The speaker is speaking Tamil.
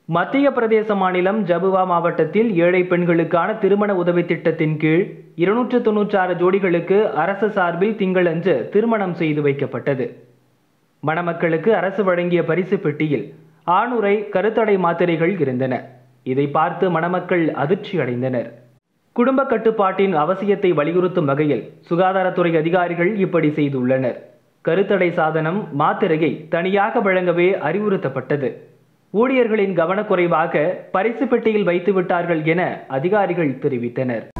மத்திய பிரதேச மாநிலம் ஜபுவா மாவட்டத்தில் ஏழை பெண்களுக்கான திருமண உதவி திட்டத்தின் கீழ் இருநூற்று தொன்னூற்றாறு ஜோடிகளுக்கு அரசு சார்பில் திங்களன்று திருமணம் செய்து வைக்கப்பட்டது மணமக்களுக்கு அரசு வழங்கிய பரிசு பெட்டியில் ஆணுரை கருத்தடை மாத்திரைகள் இருந்தன இதை பார்த்து மணமக்கள் அதிர்ச்சி அடைந்தனர் குடும்ப கட்டுப்பாட்டின் அவசியத்தை வலியுறுத்தும் வகையில் சுகாதாரத்துறை அதிகாரிகள் இப்படி செய்துள்ளனர் கருத்தடை சாதனம் மாத்திரையை தனியாக வழங்கவே அறிவுறுத்தப்பட்டது ஊழியர்களின் கவனக்குறைவாக பரிசு பெட்டியில் வைத்து விட்டார்கள் என அதிகாரிகள் தெரிவித்தனர்